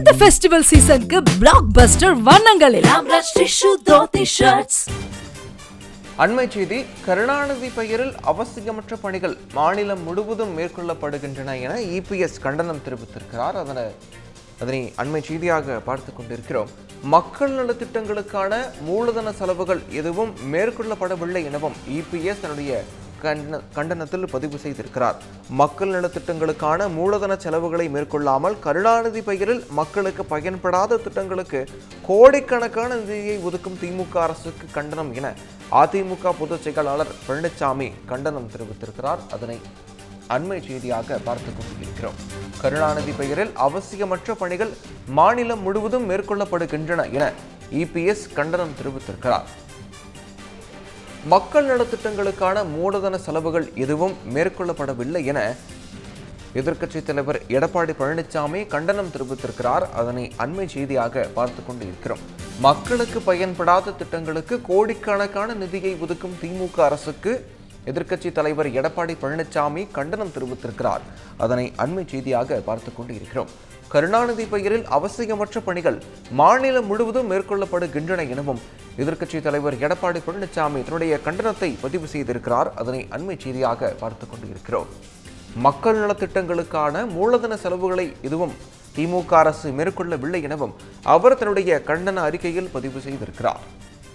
இந்த ஃபெஸ்டிவல் சீசனுக்கு பிளாக் பஸ்டர் வண்ணங்களில் ஆம்ரஷ் டிஷ்யூ தோத்தி ஷர்ட்ஸ் அண்மை செய்தி கருணாநிதி பெயரில் அவசியமற்ற பணிகள் மாநிலம் முழுவதும் மேற்கொள்ளப்படுகின்றன என இபிஎஸ் கண்டனம் தெரிவித்திருக்கிறார் அதனை அதனை அண்மை செய்தியாக பார்த்து கொண்டிருக்கிறோம் மக்கள் நலத்திட்டங்களுக்கான மூலதன செலவுகள் எதுவும் மேற்கொள்ளப்படவில்லை எனவும் இபிஎஸ் தன்னுடைய கண்டன கண்டனத்தில் பதிவு செய்திருக்கிறார் மக்கள் நலத்திட்டங்களுக்கான மூலதன செலவுகளை மேற்கொள்ளாமல் கருணாநிதி பெயரில் மக்களுக்கு பயன்படாத திட்டங்களுக்கு கோடிக்கணக்கான நிதியை ஒதுக்கும் திமுக அரசுக்கு கண்டனம் என அதிமுக பொதுச் செயலாளர் பழனிசாமி கண்டனம் தெரிவித்திருக்கிறார் அதனை அண்மை செய்தியாக பார்த்துக் கொண்டிருக்கிறோம் கருணாநிதி பெயரில் அவசியமற்ற பணிகள் மாநிலம் முழுவதும் மேற்கொள்ளப்படுகின்றன என இபிஎஸ் கண்டனம் தெரிவித்திருக்கிறார் மக்கள் நலத்திட்டங்களுக்கான மூலதன செலவுகள் எதுவும் மேற்கொள்ளப்படவில்லை என எதிர்க்கட்சித் தலைவர் எடப்பாடி பழனிசாமி கண்டனம் தெரிவித்திருக்கிறார் அதனை அண்மை செய்தியாக பார்த்து கொண்டு இருக்கிறோம் மக்களுக்கு பயன்படாத திட்டங்களுக்கு கோடிக்கணக்கான நிதியை ஒதுக்கும் திமுக அரசுக்கு எதிர்க்கட்சி தலைவர் எடப்பாடி பழனிசாமி கண்டனம் தெரிவித்திருக்கிறார் அதனை அண்மை செய்தியாக பார்த்து கொண்டு இருக்கிறோம் கருணாநிதி பெயரில் அவசியமற்ற பணிகள் மாநிலம் முழுவதும் மேற்கொள்ளப்படுகின்றன எனவும் எதிர்க்கட்சி தலைவர் எடப்பாடி பழனிசாமி தன்னுடைய கண்டனத்தை பதிவு செய்திருக்கிறார் அதனை அண்மை செய்தியாக பார்த்து கொண்டு இருக்கிறோம் மக்கள் நலத்திட்டங்களுக்கான மூலதன செலவுகளை எதுவும் திமுக அரசு மேற்கொள்ளவில்லை எனவும் அவர் தன்னுடைய கண்டன அறிக்கையில் பதிவு செய்திருக்கிறார்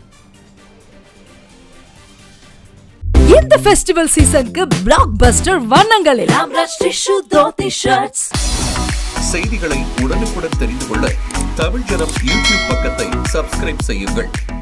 இந்த ஃபெஸ்டிவல் சீசனுக்கு பிளாக் பஸ்டர் வண்ணங்களில் ஆம்ரஷ் டிஷ்யூ தோத்தி ஷர்ட்ஸ் செய்திகளை உடனுக்குடன் தெரிந்து கொள்ள தமிழ் ஜனம் யூடியூப் பக்கத்தை சப்ஸ்கிரைப் செய்யுங்கள்